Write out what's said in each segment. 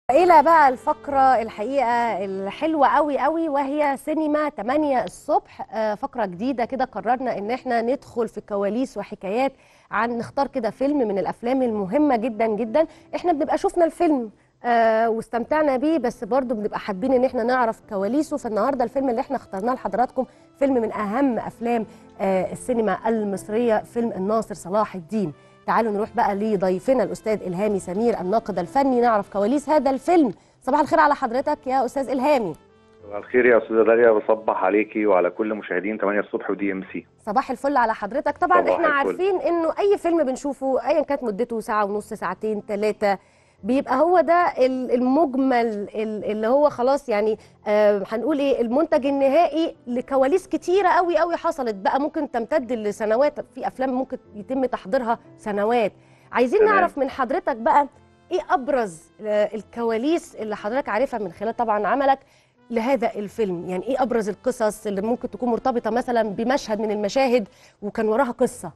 إلى بقى الفقرة الحقيقة الحلوة قوي قوي وهي سينما 8 الصبح آه، فقرة جديدة كده قررنا إن احنا ندخل في كواليس وحكايات عن نختار كده فيلم من الأفلام المهمة جدا جدا احنا بنبقى شفنا الفيلم آه واستمتعنا بيه بس برضو بنبقى حابين ان احنا نعرف كواليسه فالنهارده الفيلم اللي احنا اخترناه لحضراتكم فيلم من اهم افلام آه السينما المصريه فيلم الناصر صلاح الدين تعالوا نروح بقى لضيفنا الاستاذ الهامي سمير الناقد الفني نعرف كواليس هذا الفيلم صباح الخير على حضرتك يا استاذ الهامي صباح الخير يا استاذه داليا بصبح عليكي وعلى كل مشاهدين 8 الصبح ودي ام سي صباح الفل على حضرتك طبعا صباح احنا الفل. عارفين انه اي فيلم بنشوفه ايا كانت مدته ساعه ونص ساعتين ثلاثه بيبقى هو ده ال- المجمل ال- اللي هو خلاص يعني آه، هنقول ايه المنتج النهائي لكواليس كتيره قوي قوي حصلت بقى ممكن تمتد لسنوات في افلام ممكن يتم تحضيرها سنوات عايزين تمام. نعرف من حضرتك بقى ايه ابرز آه، الكواليس اللي حضرتك عارفها من خلال طبعا عملك لهذا الفيلم يعني ايه ابرز القصص اللي ممكن تكون مرتبطه مثلا بمشهد من المشاهد وكان وراها قصه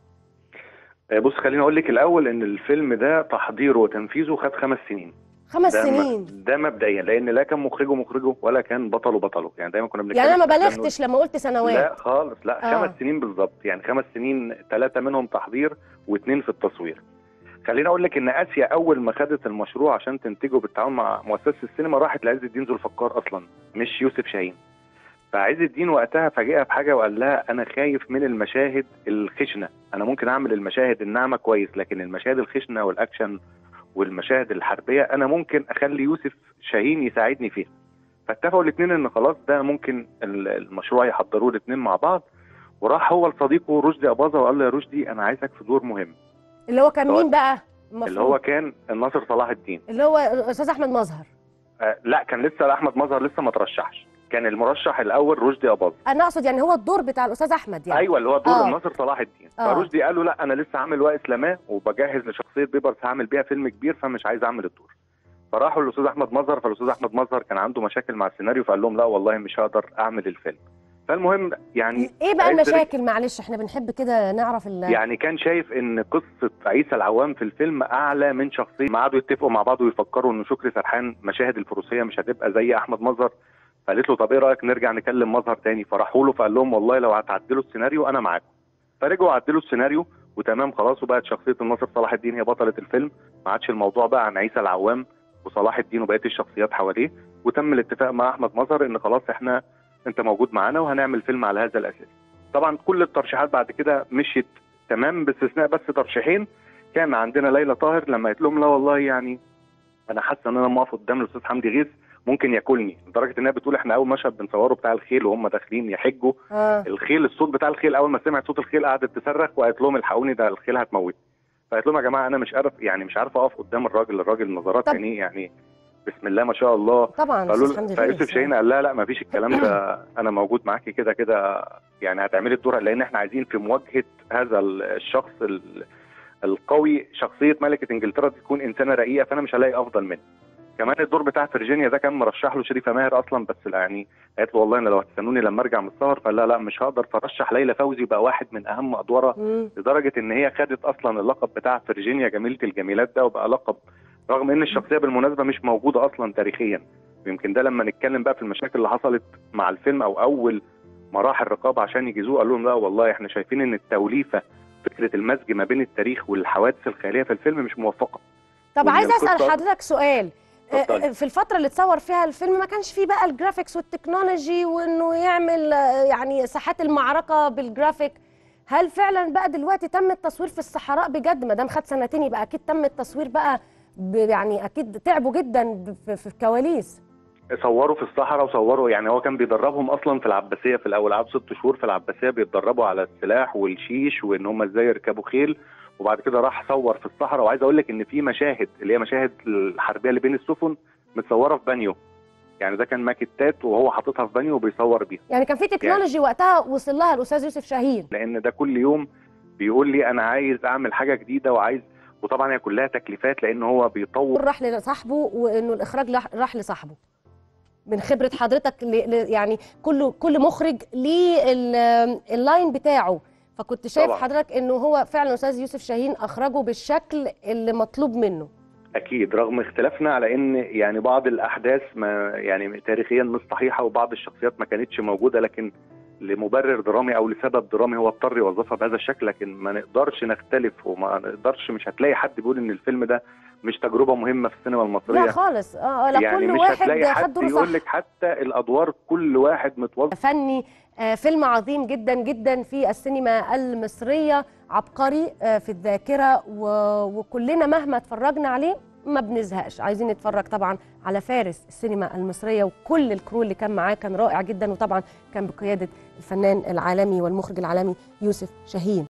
آه، بص خليني اقول لك الاول ان الفيلم ده تحضيره وتنفيذه خد خمس سنين خمس ده م- سنين ده مبدئيا لان لا كان مخرجه مخرجه ولا كان بطله بطله يعني دايما كنا بنتكلم يعني انا ما في أفلام بلغتش لما قلت نقول- سنوات لا خالص لا آه. خمس سنين بالظبط يعني خمس سنين ثلاثه منهم تحضير واثنين في التصوير خليني اقول لك ان اسيا اول ما خدت المشروع عشان تنتجه بالتعاون مع مؤسسه السينما راحت لعز الدين ذو الفقار اصلا مش يوسف شاهين فعز الدين وقتها فاجئها بحاجه وقال لها انا خايف من المشاهد الخشنه انا ممكن اعمل المشاهد الناعمه كويس لكن المشاهد الخشنه والاكشن والمشاهد الحربيه انا ممكن اخلي يوسف شاهين يساعدني فيها فاتفقوا الاثنين ان خلاص ده ممكن ال- المشروع يحضروه الاثنين مع بعض وراح هو لصديقه رشدي اباظه وقال له يا رشدي انا عايزك في دور مهم اللي هو كان هو- مين بقى اللي المفروض هو كان الناصر صلاح الدين اللي هو الاستاذ احمد مظهر آه لا كان لسه احمد مظهر لسه ما ترشحش كان المرشح الاول رشدي اباظه انا اقصد يعني هو الدور بتاع الاستاذ احمد يعني ايوه اللي هو دور آه. الناصر صلاح الدين آه. فرشدي قال له لا انا لسه عامل واقف لما وبجهز لشخصيه بيبرس هعمل بيها فيلم كبير فمش عايز اعمل الدور فراحوا للاستاذ احمد مظهر فالاستاذ احمد مظهر كان عنده مشاكل مع السيناريو فقال لهم لا والله مش هقدر اعمل الفيلم فالمهم يعني ايه بقى عايز المشاكل معلش احنا بنحب كده نعرف ال يعني كان شايف ان قصه عيسى العوام في الفيلم اعلى من شخصيه ما قعدوا يتفقوا مع بعض ويفكروا ان شكري سرحان مشاهد الفروسيه مش هتبقى زي احمد مظهر فقالت له طب ايه رايك نرجع نكلم مظهر تاني فراحوا له فقال لهم والله لو هتعدلوا السيناريو انا معاكم فرجعوا عدلوا السيناريو وتمام خلاص وبقت شخصيه الناصر صلاح الدين هي بطله الفيلم ما عادش الموضوع بقى عن عيسى العوام وصلاح الدين وبقيه الشخصيات حواليه وتم الاتفاق مع احمد مظهر ان خلاص احنا انت موجود معانا وهنعمل فيلم على هذا الاساس طبعا كل الترشيحات بعد كده مشيت تمام باستثناء بس ترشيحين كان عندنا ليلى طاهر لما قالت لهم لا والله يعني انا حاسه ان انا لما اقف قدام الاستاذ حمدي غيث ممكن ياكلني لدرجه انها بتقول احنا اول مشهد بنصوره بتاع الخيل وهم داخلين يحجوا آه. الخيل الصوت بتاع الخيل اول ما سمعت صوت الخيل قعدت تصرخ وقالت لهم الحقوني ده الخيل هتموت فقالت لهم يا جماعه انا مش عارف يعني مش عارف اقف قدام الراجل الراجل نظرات طب- عينيه يعني بسم الله ما شاء الله طبعا قالوا أستاذ حمدي له فيوسف غيث. شاهين قال لا لا ما فيش الكلام ده انا موجود معاكي كده كده يعني هتعملي الدور لان احنا عايزين في مواجهه هذا ال- الشخص ال- القوي شخصيه ملكه انجلترا دي تكون انسانه رقيقه فانا مش هلاقي افضل منه كمان الدور بتاع فيرجينيا ده كان مرشح له شريفه ماهر اصلا بس لا يعني قالت له والله انا لو هتستنوني لما ارجع من السهر فلا لا مش هقدر فرشح ليلى فوزي بقى واحد من اهم ادوارها مم. لدرجه ان هي خدت اصلا اللقب بتاع فيرجينيا جميله الجميلات ده وبقى لقب رغم ان الشخصيه بالمناسبه مش موجوده اصلا تاريخيا ويمكن ده لما نتكلم بقى في المشاكل اللي حصلت مع الفيلم او اول مراحل الرقابه عشان يجيزوه قالوا لهم لا والله احنا شايفين ان التوليفه فكره المزج ما بين التاريخ والحوادث الخياليه في الفيلم مش موفقه طب وإن عايز اسال القصة- حضرتك سؤال آه، اتفضلي. آه، في الفترة اللي اتصور فيها الفيلم ما كانش فيه بقى الجرافيكس والتكنولوجي وانه يعمل آه، يعني ساحات المعركة بالجرافيك هل فعلا بقى دلوقتي تم التصوير في الصحراء بجد ما دام خد سنتين يبقى اكيد تم التصوير بقى ب- يعني اكيد تعبوا جدا ب- في في الكواليس صوروا في الصحراء وصوروا يعني هو كان بيدربهم اصلا في العباسيه في الاول قعدوا ست شهور في العباسيه بيتدربوا على السلاح والشيش وان هم ازاي يركبوا خيل وبعد كده راح صور في الصحراء وعايز اقول لك ان في مشاهد اللي هي مشاهد الحربيه اللي بين السفن متصوره في بانيو يعني ده كان ماكيتات وهو حاططها في بانيو وبيصور بيها يعني كان في تكنولوجي وقتها وصل لها الاستاذ يوسف شاهين لان ده كل يوم بيقول لي انا عايز اعمل حاجه جديده وعايز وطبعا هي كلها تكليفات لان هو بيطور راح لصاحبه وانه الاخراج راح- راح لصاحبه من خبره حضرتك ل... ل... يعني كل كل مخرج ليه ال- اللاين بتاعه فكنت شايف طبعاً. حضرتك انه هو فعلا استاذ يوسف شاهين اخرجه بالشكل اللي مطلوب منه اكيد رغم اختلافنا على ان يعني بعض الاحداث ما يعني تاريخيا مش صحيحه وبعض الشخصيات ما كانتش موجوده لكن لمبرر درامي او لسبب درامي هو اضطر يوظفها بهذا الشكل لكن ما نقدرش نختلف وما نقدرش مش هتلاقي حد بيقول ان الفيلم ده مش تجربه مهمه في السينما المصريه لا خالص اه لا يعني كل مش واحد هتلاقي خد حد دوره يقول صح لك حتى الادوار كل واحد متوظف فني آه، فيلم عظيم جدا جدا في السينما المصرية عبقري آه، في الذاكرة و- وكلنا مهما اتفرجنا عليه ما بنزهقش عايزين نتفرج طبعا على فارس السينما المصرية وكل الكرو اللي كان معاه كان رائع جدا وطبعا كان بقيادة الفنان العالمي والمخرج العالمي يوسف شاهين